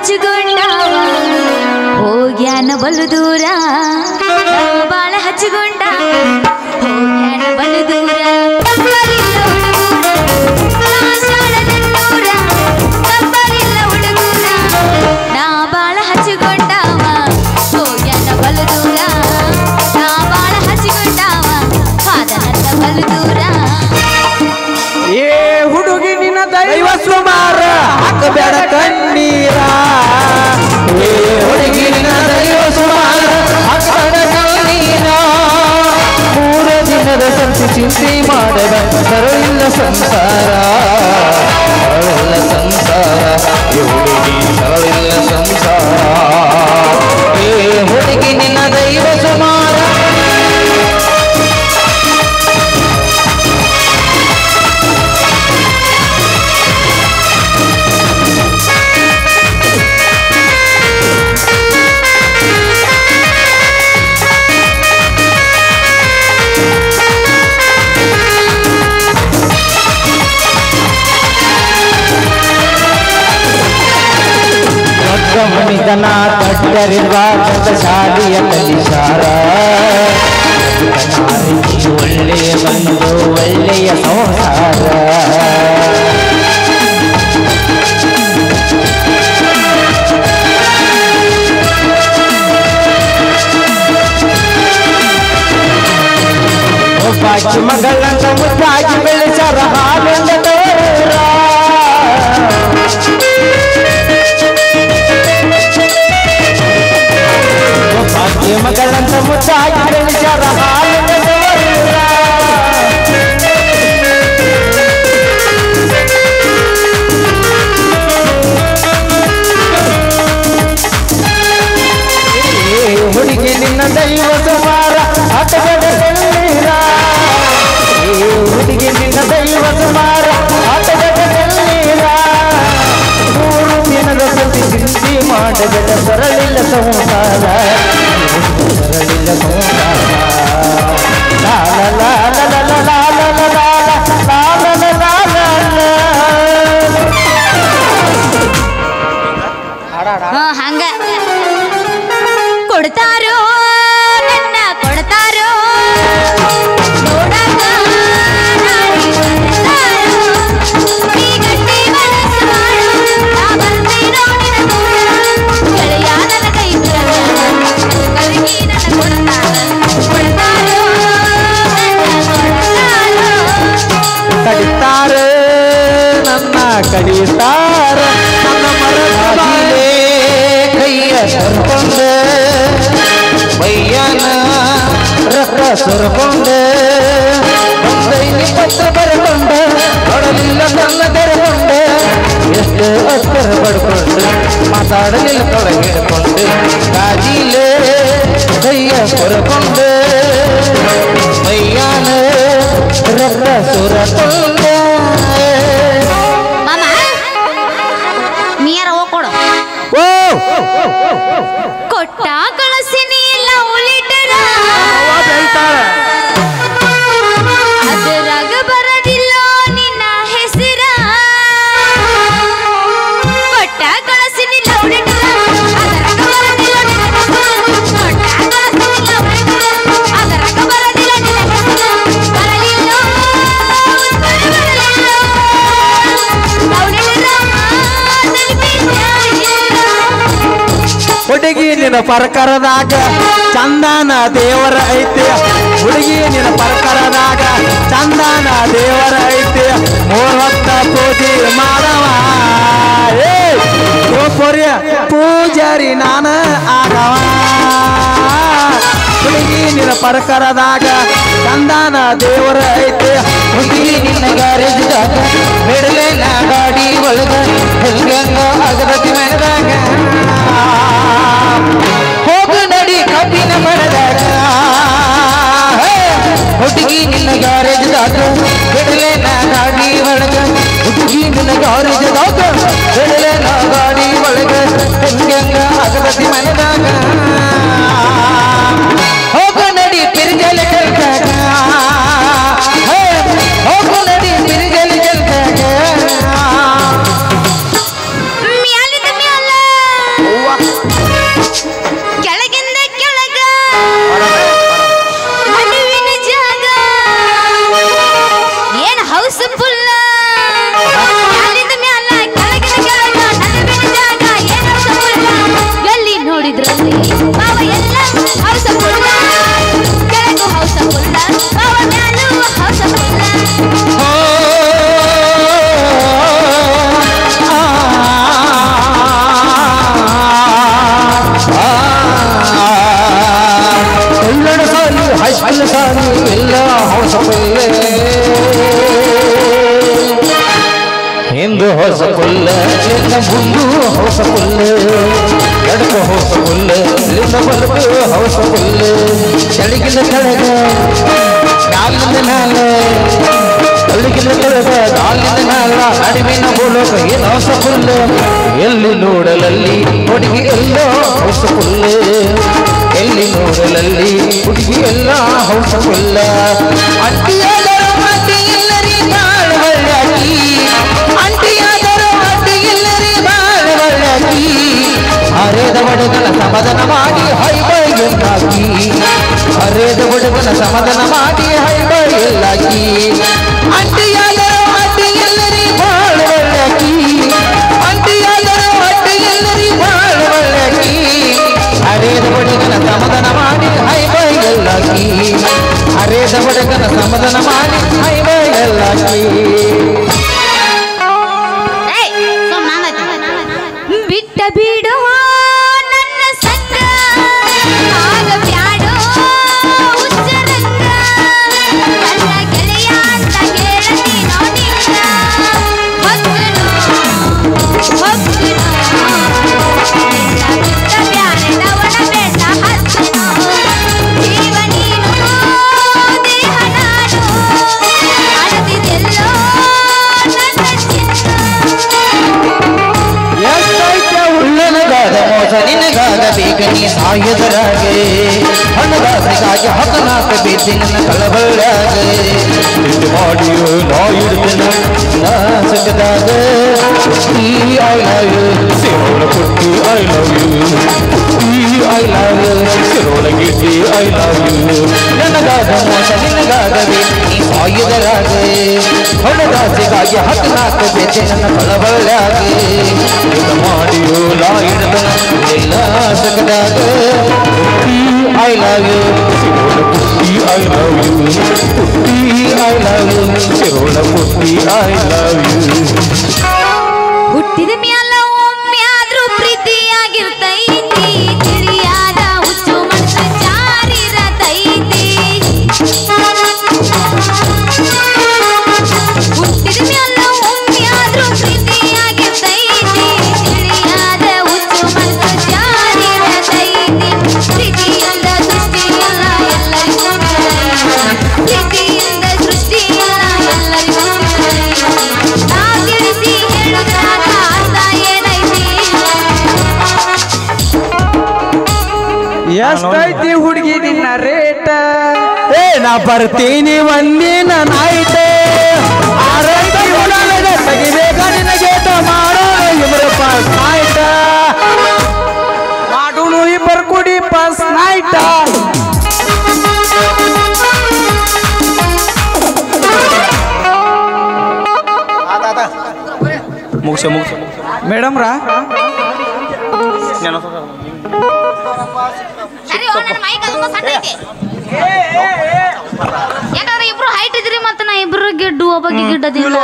ಹಚ್ಚಿಕೊಂಡಾವ ಹೋಗ್ಯಾನ ಬಲು ದೂರ ನಾವು ಬಾಳ ಹಚ್ಚಿಕೊಂಡ ಹೋಗ್ಯಾನ ಬಲು ದೂರ ನಂಬರಿಲ್ಲ ಹುಡುಗೂರ, ದಾಸಾಳ ನನ್ನೂರ, ನಂಬರಿಲ್ಲ ಹುಡುಗೂರ, ನಾ ಬಾಳ ಹಚ್ಚಿಕೊಂಡಾವ ಹೋಗ್ಯಾನ ಬಲು ದೂರ ನಾ ಬಾಳ ಹಚ್ಚಿಕೊಂಡಾವ ಹಾದ ನನ್ನ ಬಲು ದೂರ ಏ ಹುಡುಗಿ ನಿನ್ನ ದೈವ ಸುಮಾರ ಹಾಕಬೇಡ ಕಣ್ಣೀರ ಏ ಹುಡುಗಿ ನಿನ್ನ ದೈವ ಸುಮಾರ ಹಾಕಬೇಡ ಕಣ್ಣೀರ ಮೂರ ದಿನದ ಸಂತಿ ಚಿಂತೆ ಮಾಡಬೇಡ ಸರಳಿಲ್ಲ ಸಂಸಾರ ಸರಳಿಲ್ಲ ಸಂಸಾರ ಏ ಹುಡುಗಿ ಸರಳಿಲ್ಲ ಸಂಸಾರ ಏ ಹುಡುಗಿ ನಿನ್ನ ದೈವ ಸುಮಾರ ಗಮನಿತನ ಕಟ್ಟರಿರುವ ಶಾಲೆಯ ಕಲಿಸಾರ ಒಳ್ಳೆಯ ಬಂದು ಒಳ್ಳೆಯ ಸಂಸಾರ ಒಬ್ಬಾಕಿ ಮಗಳನ್ನ ಮುದ್ದಾಗಿ ಬೆಳೆಸರ ಹಾಲಿಂದ ತೋರ ಭಾಗ್ಯ ಮಗಳಂತ ಮುದ್ದಾಗಿ ಬೆಳೆಸ್ಯಾರ ಹಾಲಿನ ತೋರಿರ. ಏ ಹುಡುಗಿ ನಿನ್ನ ದೈವ ಸುಮಾರ ಆಟಗಡ ನೀರ ಏ ಹುಡುಗಿ ನಿನ್ನ ದೈವ ಸುಮಾರ ಆಟಗಡ ನೀರ ಮೂರು ದಿನದ ಸತಿ ಚಿಂತೆ ಮಾಡಬೇಡ ಸರಳಿಲ್ಲ ಸಂಸಾರ ಸರಳಿಲ್ಲ ಸಂಸಾರ ಲಾಲ ಲಾಲ ಲಾಲ ಲಾಲ ಲಾಲ ಲಾಲ ಲಾಲ ಹಾ ಹಂಗ ಕೊಡ್ತಾರೋ ನನ್ನ ಕೊಡ್ತಾರೋ ನೋಡಾಕ ನಾಡಿ ಬರ್ತಾರೋ. ಈ ಗಟ್ಟಿ ಮನಸ್ಸು ಮಾಡು, ನಾ ಬರ್ತೀನೋ ನಿನ್ನ ದೂರ. ಗೆಳೆಯ ನನ್ನ ಕೈ ಬಿಡಲ್ಲ, ಕಲಗಿ ನನ್ನ ಕೊಡ್ತಾರ. ಕೊಡ್ತಾರೋ ನನ್ನ ಕೊಡ್ತಾರೋ. ಕಡಿತಾರ ನನ್ನ ಕಡಿತಾರ ನನ್ನ ಮರದಿಲೆ ಕೈಯ ಸರ್ಕೊಂಡ ಬಯ್ಯನ ರಕ್ತ ಸುರಕೊಂಡ ಒಂದೈದು ಪತ್ರ ಬರಕೊಂಡ ಕೊಡಲಿಲ್ಲ ನನ್ನ ತೆರಕೊಂಡ ಎಷ್ಟು ಅಸ್ತರ ಬಡ್ಕೊಂಡು ಮಾತಾಡಲಿಲ್ಲ ತೊಡಗಿಡ್ಕೊಂಡು ಗಾಜಿಲೆ ಕೈಯ ಸುರಕೊಂಡ ಬಯ್ಯನ ರಕ್ತ ಸುರಕೊಂಡ ಮಾಮ ನೀರ ಹೋಗ್ಕೊಡು ಓ ಕೊಟ್ಟ ಕಳಸಿನಿ ಎಲ್ಲ ಉಲಿಟರ ಅದರಾಗ ಬರದಿಲ್ಲ ನಿನ್ನ ಹೆಸರ ಕೊಟ್ಟ ಕಳಸಿನಿಲ್ಲ ಉಲಿಟರ ಅದರಾಗ ಬರದಿಲ್ಲ ನಿನ್ನ ಹೆಸರ ಕೊಟ್ಟ ಕಳಸಿನಿಲ್ಲ ಉಲಿಟರ ಅದರಾಗ ಬರದಿಲ್ಲ ನಿನ್ನ ಹೆಸರ ಬರಲಿಲ್ಲ ಬರಲಿಲ್ಲ ಉಲಿಟರ ಹುಡುಗಿ ನಿನ್ನ ಪರಕರದಾಗ ಚಂದನ ದೇವರ ಐತಿ ಹುಡುಗಿ ನಿನ್ನ ಪರಕರದಾಗ ಚಂದನ ದೇವರ ಐತಿ ಮೂರ್ ಹೊತ್ತ ಪೂಜೆ ಮಾಡವ ಏ ಗೋಪುರ್ಯ ಪೂಜಾರಿ ನಾನ ಆಗವ ಹುಡುಗಿ ನಿನ್ನ ಪರಕರದಾಗ ಚಂದನ ದೇವರ ಐತಿ ಹುಡುಗಿ ನಿನ್ನ ಗಾರೇಜ್ದಾಗ ಬಿಡಲೆ ನಾ ಗಾಡಿ ಒಳಗ ಹೆಲ್ಗಂಗ ಅಗದತಿ ಮನದಾಗ ಹೋಗು ನಡಿ ಕಬ್ಬಿನ ಮರದಾಗ ಹೇ! ಹುಡುಗಿ ನಿನ್ನ ಗ್ಯಾರೇಜ್ದಾಗ ಬಿಡಲೆ ನಾ ಗಾಡಿ ಒಳಗ ಹುಡುಗಿ ನಿನ್ನ ಗ್ಯಾರೇಜ್ದಾಗ ಬಿಡಲೆ ನಾ ಗಾಡಿ ಒಳಗ ಹೆಂಗಂಗ ಅಗದತಿ ಮನದಾಗ ಹೋಗು ನಡಿ ಪಿರಿಜಲ ಕೆಲ್ಕಾಗ ಹೇ! ಹೋಗು ನಡಿ ಪಿರಿಜಲ ಕೆಲ್ಕಾಗ ಒಂದು ಹೊಸ ಹುಲ್ಲು ಎಡಕ ಹೊಸ ಹುಲ್ಲು ಇಲ್ಲಿಂದ ಬಲಕ ಹೊಸ ಹುಲ್ಲು ಕೆಳಗಿಂದ ಕೆಳಗ ಕಾಲಿಂದ ಮ್ಯಾಲ ಕೆಳಗಿಂದ ಕೆಳಗ ಕಾಲಿಂದ ಮ್ಯಾಲ ನಡುವಿನ ಮೂಲಕ ಏನು ಹೊಸ ಹುಲ್ಲು ಎಲ್ಲಿ ನೋಡಲಲ್ಲಿ ಹುಡುಗಿ ಎಲ್ಲ ಹೊಸ ಹುಲ್ಲು ಎಲ್ಲಿ ನೋಡಲಲ್ಲಿ ಹುಡುಗಿ ಎಲ್ಲ ಹೊಸ ಹುಲ್ಲ ಅಡ್ಡಿಯಾದರೂ ಅಡ್ಡಿ ಇಲ್ಲರಿ ಬಾಳ ಒಳ್ಳೆಯಾಗಿ ಅಂಟಿಯಾದರೂ ಅಡ್ಡಿ ಇಲ್ಲರಿ ಬಾಳ ಒಳ್ಳೆಯಾಗಿ ಹರೇದ ಹುಡುಗನ ಸಮಾಧಾನ ಮಾಡಿ ಹೈಬೈ ಎಲ್ಲಾಗಿ ಹರೇದ ಹುಡುಗನ ಸಮಾಧಾನ ಮಾಡಿ ಹೈಬೈ ಎಲ್ಲಾಗಿ ಅಂಟಿಯಾದರೂ ಅಡ್ಡಿ ಇಲ್ಲರಿ ಬಾಳ ಒಳ್ಳೆಯಾಗಿ ಅಂಟಿಯಾದರೂ ಅಡ್ಡಿ ಇಲ್ಲರಿ ಬಾಳ ಒಳ್ಳೆಯಾಗಿ ಹರೇದ ಹುಡುಗನ ಸಮಾಧಾನ ಮಾಡಿ ಹೈಬೈ ಎಲ್ಲಾಗಿ ಹರೇದ ಹುಡುಗನ ಸಮಾಧಾನ ಮಾಡಿ ಹೈಬೈ ಎಲ್ಲಾಗಿ ಏಯ್, ಸುಮ್ನ್ ನಾನೈತೆ. ಬಿಟ್ಟ ಬಿಡು ನನ್ನ ಸಂಗ ಆಗ ಬ್ಯಾಡೋ ಹುಚ್ಚರಂಗ ನನ್ನ ಗೆಳೆಯ ಅಂತ ಹೇಳತೀನೋ ನಿಂಗ ಹೊಕ್ಕನು ಹೊಕ್ಕನು ನಿನ್ನ ಬಿಟ್ಟ ಬ್ಯಾರೆದವನ ಬೆಟ್ಟ ಹತ್ತನು ಜೀವ ನೀನು ದೇಹ ನಾನು ಅಳದಿದೆಲ್ಲೋ ನನ್ನ ಚಿನ್ನ ಎಷ್ಟೈತೆ ಉಳ್ಳನಗಾದ ಮೋಸ ನಿನಗಾದ ಬೇಗ ನೀ ಸಾಯುದರಾಗೆ ಹಣದಾಸೆಗಾಗಿ ಹತನಾಕ ಬಿದ್ದಿ ನನ್ನ ಕಳಬಳ್ಳಾಗೆ ಇದು ಮಾಡಿಯೋ ನಾ ಇಡ್ತೇನೆ ನಾ ಸುಖದಾಗ ಈ ಐ ಲವ್ ಯು ಸಿರೋಳ ಪುಟ್ಟಿ ಐ ಲವ್ ಯು ಈ ಐ ಲವ್ ಯು ಸಿರೋಳ ಗಿಡ್ಡಿ ಐ ಲವ್ ಯು ನನಗಾದ ಮೋಸ ನಿನಗಾದ ಬೇಗ ನೀ ಸಾಯುದರಾಗೆ ಹಣದಾಸೆಗಾಗಿ ಹತನಾಕ ಬಿದ್ದಿ ನನ್ನ ಕಳಬಳ್ಳಾಗೆ ಇದು ಮಾಡಿಯೋ ನಾ ಇಡ್ತೇನೆ ಎಲ್ಲ ಸುಖದಾಗ ಐ ಲವ್ ಯು ಸಿರೋಳ ಪುಟ್ಟಿ ಐ ಲವ್ ಯು ಪುಟ್ಟಿ ಐ ಲವ್ ಯು ಸಿರೋಳ ಪುಟ್ಟಿ ಐ ಲವ್ ಯು ಹುಟ್ಟಿದ ಮ್ಯಾಲ ಒಮ್ಮೆ ಆದ್ರೂ ಪ್ರೀತಿಯಾಗಿರ್ತೈತಿ ತಿಳಿಯಾದ ಹುಚ್ಚು ಮನಸ್ಸು ಜಾರಿರತೈತಿ ಹುಟ್ಟಿದ ಮ್ಯಾಲ ಒಮ್ಮೆ ಆದ್ರೂ ಪ್ರೀತಿಯಾಗಿರ್ತೈತಿ ತಿಳಿಯಾದ ಹುಚ್ಚು ಮನಸ್ಸು ಜಾರಿರತೈತಿ ಪ್ರೀತಿಯಿಂದ ಸೃಷ್ಟಿಯಲ್ಲ ಎಲ್ಲರಿಗೂ ಪ್ರೀತಿಯಿಂದ ಸೃಷ್ಟಿಯಲ್ಲ ಎಲ್ಲರಿಗೂ ನಾ ತಿಳಿಸಿ ಹೇಳುದ್ರಾಗ ಅರ್ಥ ಏನೈತಿ ಎಷ್ಟೈತಿ ಹುಡುಗಿ ನಿನ್ನ ರೇಟ ಏ ನಾ ಬರ್ತೀನಿ ಒಂದಿನ ನೈಟ್ ಆರೈತಿ ಉಡಾಲದ ತೆಗಿಬೇಕ ನಿನಗೆ ಮಾಡೋಣ ಇಬ್ಬರು ಪಾಸ್ ನೈಟ್ ಮಾಡೋನು ಇಬ್ಬರು ಕೂಡಿ ಪಾಸ್ ನೈಟ ಮುಗಿಸ ಮುಗಿಸ ಮೇಡಮ್ ರಾ ಸರಿ ಓ, ನನ್ ಮೈಕ್ ಅದೊಂದು ಸಣ್ಣ ಐತಿ. ಯಾಕಂದ್ರೆ ಇಬ್ರು ಹೈಟ್ ಇದ್ರಿ ಮತ್ತ ನಾ ಇಬ್ರು ಗಿಡ್ಡು ಒಬ್ಬಗೆ ಗಿಡ್ಡದಿಲ್ಲ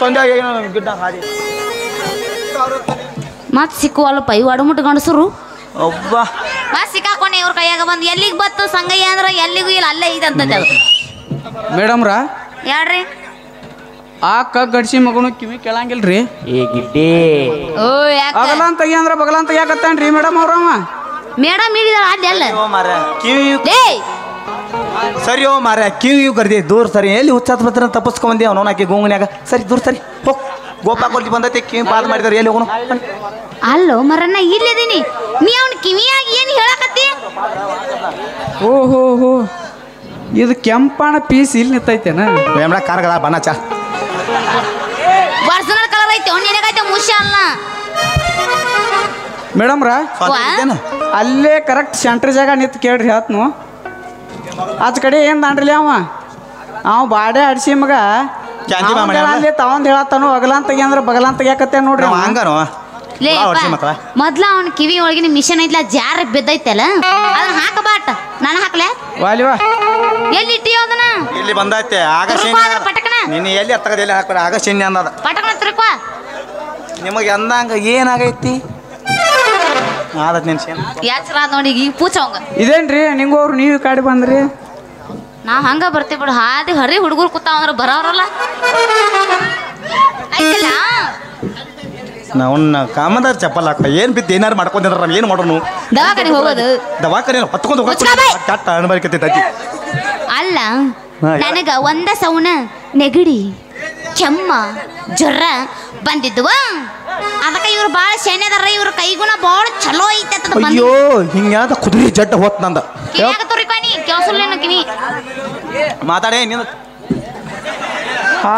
ಮತ್ ಸಿಕ್ಕುವಲ್ಲಪ್ಪ ಇವ್ ಅಡಮುಟ್ಟು ಗಂಡಸರು ಒಬ್ಬ ಮತ್ ಸಿಕ್ಕಾಕೊಂಡೆ ಇವ್ರ ಕೈಯಾಗ ಬಂದು ಎಲ್ಲಿಗೆ ಬತ್ತು ಸಂಗಯ್ಯ ಅಂದ್ರ ಎಲ್ಲಿಗೂ ಇಲ್ಲ ಅಲ್ಲೇ ಐತಂತಂದೆ ಅದು ಮೇಡಮ್ ರಾ ಯಾಡ್ರಿ ಆ ಕಗ್ ಗಡ್ಸಿ ಮಗನು ಕಿವಿ ಕೇಳಂಗಿಲ್ರಿ ಏ ಗಿಡ್ಡಿ ಓ ಯಾಕ ಅಗಲಾನ್ ತೆಗಿ ಅಂದ್ರ ಬಗಲಾನ್ ತೆಗಿಯಾಕತ್ತಾನ್ರಿ ಮೇಡಮ್ ಅವ್ರವ ಮೇಡಮ್ ಹಿಡಿದಾಳ ಅಲ್ಲಿ ಅಲ್ಲ ಓ ಮಾರ ಕಿವಿ ಲೇ ಸರಿ ಓ ಮಾರ ಕಿವಿ ಇವ್ ಕರ್ದಿ ದೂರ ಸರಿ ಎಲ್ಲಿ ಹುಚ್ಚಾತ್ ಬತ್ರ ತಪ್ಪಿಸ್ಕೊಂಬಂದಿ ಅವನು ಆಕಿ ಗೋಂಗನ್ಯಾಗ ಸರಿ ದೂರ ಸರಿ ಹೋಗ್ ಗೋಪಾ ಕೊಲ್ತಿ ಬಂದೈತಿ ಕಿವಿ ಪಾದ ಮಾಡಿದಾರೆ ಎಲ್ಲಿ ಹೋಗೋಣ ಅಲ್ಲೋ ಮರನ್ನ ಇಲ್ಲಿದೀನಿ ನೀ ಅವ್ನ ಕಿವಿಯಾಗಿ ಏನ್ ಹೇಳಕತ್ತಿ ಓ ಹೋ ಹೋ ಇದು ಕೆಂಪಣ ಪೀಸ್ ಇಲ್ಲಿ ನಿಂತೈತೇನ ಬೇಡ ಕಾರ್ಗದ ಬಣ್ಣ ಚಾ ಪರ್ಸನಲ್ ಕಲರ್ ಐತಿ ಅವ್ನ ಏನಾಗೈತೆ ಮುಷ್ಯ ಅಲ್ಲ ಮೇಡಮ್ ರಾ ಸ್ವಂತ ಇದ್ದೇನ? ಅಲ್ಲೇ ಕರೆಕ್ಟ್ ಸೆಂಟ್ರ್ ಜಾಗ ನಿಂತು ಕೇಳ್ರಿ ಹೇಳ್ತನು ಆಚ ಕಡೆ ಏನ್ ದಾಂಡ್ರಲಿ ಅವ ಅವ ಬಾಡೆ ಅಡ್ಸಿ ಮಗ ಕ್ಯಾಂಟಿ ಬಾ ಮಾಡ್ಯಾನ? ಅಲ್ಲಿ ತಗೊಂಡ್ ಹೇಳತ್ತಾನು ಅಗಲಾನ್ ತೆಗಿ ಅಂದ್ರ ಬಗಲಾನ್ ತೆಗಿಯಾಕತ್ತೆ ನೋಡ್ರಿ ನಾವು ಅವ. ಹಂಗನು ಲೇ ಬಾ, ಹೊಡ್ಸಿ ಮಕ್ಕಳ. ಮೊದ್ಲ ಅವನ ಕಿವಿ ಒಳಗಿನ ಮಿಷನ್ ಐತ್ಲ ಜಾರ ಬಿದ್ದೈತಲ್ಲ ಅದನ್ನ ಹಾಕ ಬಾಟ ನಾನು ಹಾಕ್ಲೆ ವಾಲಿವಾ ಎಲ್ಲಿ ಇಟ್ಟಿ ಅದನ್ನ ಇಲ್ಲಿ ಬಂದೈತೆ ಆಗ ತುರುಕು ಶನಿ ಆದ್ರ ಪಟಕನ. ನಿನ್ನ ಎಲ್ಲಿ ಹತ್ತಗದ ಎಲ್ಲಿ ಹಾಕ್ಬೇಡ ಆಗ ಶನಿ ಅನ್ನದ ಪಟಕನ ತಿರುಕುವ ನಿಮಗೆ ಅಂದಂಗ ಏನಾಗೈತಿ ಆದತ್ ನಿನ್ ಶನಿ ಯಾಚರ ನೋಡಿ ಈಗ ಪೂಚ ಅವಂಗ ಇದೇನ್ರಿ ನಿಂಗೂ ಅವ್ರು ನೀವು ಈ ಕಾಡಿ ಬಂದ್ರಿ ನಾವ್ ಹಂಗ ಬರ್ತೀವಿ ಬಿಡು ಹಾದಿ ಹರಿ ಹುಡುಗರು ಕೂತಾವ ಅಂದ್ರ ಬರೋರಲ್ಲ ಆಯ್ತಲ್ಲ ನಾವನ್ನ ಕಾಮದಾರ ಚಪ್ಪಲ್ ಹಾಕ ಏನು ಬಿದ್ದು ಏನಾರು ಮಾಡ್ಕೊಂಡಿದ್ರ ನಾವು ಏನು ಮಾಡೋನು ದವಾಖಾನಿಗೆ ಹೋಗೋದು ದವಾಖಾನೆ ಹೊತ್ಕೊಂಡು ಮುಚ್ಕೊ ಬೈ. ಕಟ್ಟ ಅನ್ಬರಿಕತ್ತೈತಿ ಅಕ್ಕಿ ಅಲ್ಲ ಹಾ, ಯಾ- ನನಗ ಒಂದ ಸೌನ ನೆಗಡಿ ಕೆಮ್ಮ ಜ್ವರ ಬಂದಿದ್ವ ಅದಕ್ಕೆ ಇವ್ರು ಭಾಳ ಶೇನೆದಾರ ಇವ್ರ ಕೈಗುಣ ಭಾಳ ಚಲೋ ಐತೆ ಅಂತ ಬಂದ್ ಅಯ್ಯೋ ಹಿಂಗ್ಯಾದ ಕುದುರೆ ಜಡ್ಡ ಹೋತ್ ನಂದ ಕಿನ್ಯಾಗ ತುರಿಕಾನಿ ಕೇಳಿಸಲ್ಲೇನು ಕಿನಿ ಮಾತಾಡೇ ನೀನು ಹಾ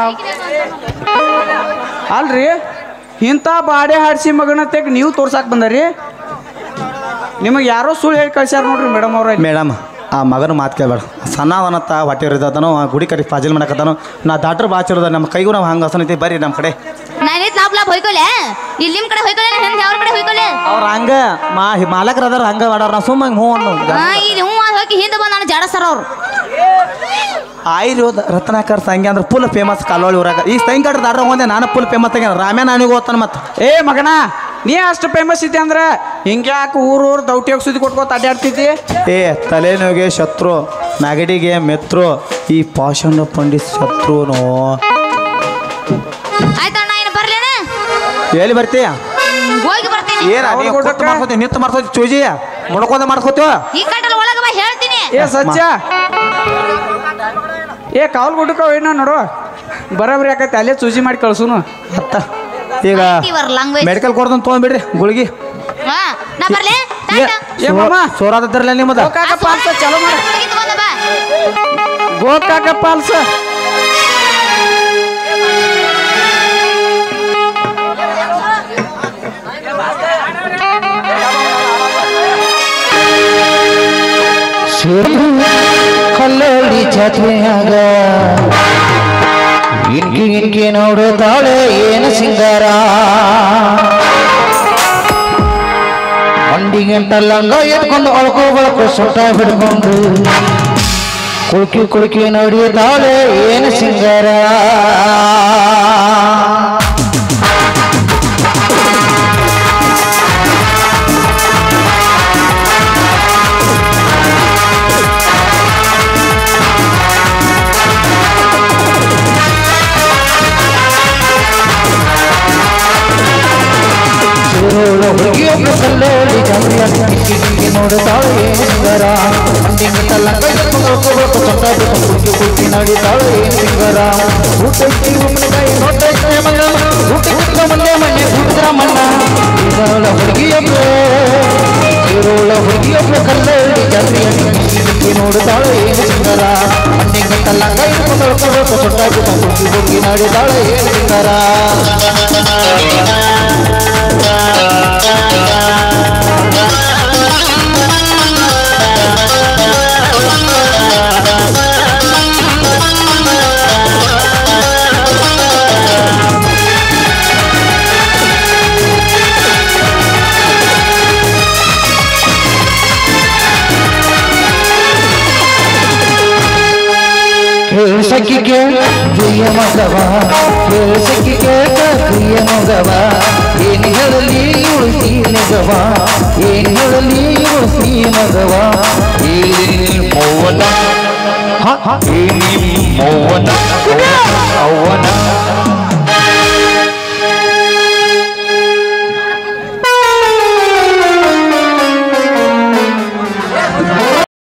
ಅಲ್ರಿ ಇಂಥ ಬಾಡೆ ಹಾಡ್ಸಿ ಮಗನತೆಗ್ ನೀವು ತೋರ್ಸಾಕ್ ಬಂದರಿ ನಿಮಗೆ ಯಾರೋ ಸುಳ್ಳು ಹೇಳಿ ಕಳ್ಸ್ಯಾರ ನೋಡ್ರಿ ಮೇಡಮ್ ಅವ್ರ ಮೇಡಮ್ ಆ ಮಗನ ಮಾತು ಕೇಳಬೇಡ ಸಣ್ಣವನತ್ತ ಹೊಟ್ಟೆ ಇರ್ತದನು ಆ ಗುಡಿ ಕಡೆ ಫಾಜಿಲ್ ಮಾಡಕತ್ತಾನು ನಾ ಡಾಕ್ಟರ್ ಬಾಚಿರೋದ ನಮ್ಮ ಕೈಗೂ ನಾವು ಹಂಗೆ ಹಸನೈತಿ ಬರ್ರಿ ನಮ್ಮ ಕಡೆ ನಾನು ಲಾಭ ಲಾಭ ಹೊಯ್ಕೊಲೆ ಇಲ್ಲಿ ನಿಮ್ಮ ಕಡೆ ಹೊಯ್ಕೊಲೆ ಹಿಂದೆ ಅವ್ರ ಕಡೆ ಹೊಯ್ಕೊಲೆ ಅವ್ರು ಹಂಗ ಮಾ ಮಾಲಕರು ಅದಾರ ಹಂಗ ಮಾಡ್ಯಾರ ನಾ ಸುಮ್ಮ ಹ್ಞೂ ಅನ್ನೋ ಹಾ ಇಲ್ಲಿ ಹ್ಞೂ ಅಂತ ಹೋಗಿ ಹಿಂದೆ ಬಂದು ನಾನು ಜಾಡಸ್ತಾರ ಅವ್ರು ಆಯುರ್ವೇದ ರತ್ನಾಕರ್ ಸಂಖ್ಯೆ ಅಂದ್ರೆ ಫುಲ್ ಫೇಮಸ್ ಕಾಲೋಳಿ ಊರಾಗ ಈ ಸಂಖ್ಯಾಡ್ರ ದಾಡ್ರ ಒಂದೇ ನಾನು ಫುಲ್ ಫೇಮಸ್ ಆಗ್ಯಾನ ರಾಮ್ಯ ನನಗೆ ಓದ್ತಾನ ಮತ್ತೆ ಏ ಮಗನ ನೀ ಅಷ್ಟು ಫೇಮಸ್ ಐತಿ ಅಂದ್ರೆ ಹಿಂಗ್ಯಾಕೆ ಊರು ಊರು ದೌಟಿಯಾಗ ಸುದ್ದಿ ಕೊಟ್ಕೋತ ಅಡ್ಡಾಡ್ತಿದ್ದಿ ಏ ತಲೆನೋವಿಗೆ ಶತ್ರು ನಗಡಿಗೆ ಮೆತ್ರು ಈ ಪಾಷಂಡ ಪಂಡಿತ್ ಶತ್ರುನು ಆಯ್ತಣ್ಣ ಏನು ಬರ್ಲೇನ ಎಲ್ಲಿ ಬರ್ತೀಯ ಹೋಗಿ ಬರ್ತೀನಿ ಏನ ಅವ್ರ್ ಕೊಡಕ್ಕ? ಮಾಡ್ಕೋತಿ ನಿತ್ತು ಮಾಡ್ಕೋತಿ ಚೂಜಿಯ ಮುಡ್ಕೋದ ಮಾಡ್ಕೋತೀವ ಈ ಕಟ್ಟಲ್ ಒಳಗೆ ಬಾ ಹೇಳ್ತೀನಿ ಏ ಸಜ್ಜ ಏ ಕಾಲ್ ಗುಡ್ಡಕ್ಕ ಏನೋ ನೋಡು ಬರೋಬ್ರಿ ಯಾಕೈತೆ ಅಲ್ಲೇ ಸೂಜಿ ಮಾಡಿ ಕಳ್ಸುನು ಅತ್ತ ಈಗ Your language. ಮೆಡಿಕಲ್ ಕೊಡ್ದಂತ ತೊಗೊಂಡ್ಬಿಡ್ರಿ ಗುಳಿಗಿ ಹಾ ನಾ ಬರ್ಲೆ ಏ ಏ ಮಾಮ ಸೋರಾದತ್ತಿರಲ್ಲ ನಿಮ್ಮದ ಗೋಕಾಕ ಪಾಲ್ಸ ಚಲೋ ಮಾಡ ಬಾ ಗೋಕಾಕ ಪಾಲ್ಸ ಕಲ್ಲೋಳಿ ಜಾತ್ರೆಯಾಗ ಇನ್ಕಿ ಇನ್ಕಿ ನೋಡುತ್ತಾಳೆ ಏನು ಸಿಂಗಾರ ಮಂಡಿ ಗಂಟಲ್ಲಂಗ ಎತ್ಕೊಂಡು ಅಳ್ಕೋ ಬಳಕೋ ಸೊಟ್ಟ ಹಿಡ್ಕೊಂಡು ಕುಳ್ಕಿ ಕುಳ್ಕಿ ನೋಡಿದಾಳೆ ಏನು ಸಿಂಗಾರ ಸುರೋಳ ಹುಡುಗಿಯೊಬ್ಬ ಕಲ್ಲೋಳಿ ಜಾತ್ರೆಯಾಗ ಇನ್ಕಿ ಇನ್ಕಿ ನೋಡುತ್ತಾಳೆ ಏನು ಸಿಂಗಾರ ಮಂಡಿ ಗಂಟಲ್ಲಂಗ ಎತ್ಕೊಂಡು ಅಳ್ಕೋ ಬಳಕೋ ಸೊಟ್ಟ ಹಿಡ್ಕೊಂಡು ಕುಳ್ಕಿ ಕುಳ್ಕಿ ನೋಡಿದಾಳೆ ಏನು ಸಿಂಗಾರ ಊಟಕ್ಕೆ ಉಪ್ಪಿನಕಾಯಿ ನೋಟಕ್ಕೆ ಮಲ್ಲ ಊಟಕ್ಕೆ ಮಲ್ಲೆ ಮಣ್ಣೆ ಕೂಡಿದ್ರ ಮಣ್ಣ ಇದರೊಳ ಹುಡುಗಿಯೊಬ್ಬ ಇರೋಳ ಹುಡುಗಿಯೊಬ್ಬ ಕಲ್ಲಲ್ಲಿ ಜಾತ್ರೆಯಲ್ಲಿ ಇಕ್ಕಿ ನೋಡುತ್ತಾಳೆ ಏನು ಸಿಂಗಾರ ಮಣ್ಣಿಗೆ ಕಲ್ಲಂಗ ಇಟ್ಕೊಂಡು ಅಳ್ಕೋಬೇಕು ಸೊಟ್ಟಾಗಿ ಹುಡುಗಿ ಹುಡುಗಿ ನಾಡಿದಾಳೆ ಏನು ಸಿಂಗಾರ ಕೇಳಿಸಕ್ಕಿ ಕೇಳ ಪ್ರಿಯ ಮಗವ ಕೇಳಿಸಕ್ಕಿ ಕೇಳ ಪ್ರಿಯ ಮಗವ ಏನು ಹೇಳಲಿ ಉಳಿಸಿ ಮಗವ ಏನು ಹೇಳಲಿ ಉಳಿಸಿ ಮಗವ ಏನಿ ಮೌವನ ಏನಿ ಮೌವನ ಅವನ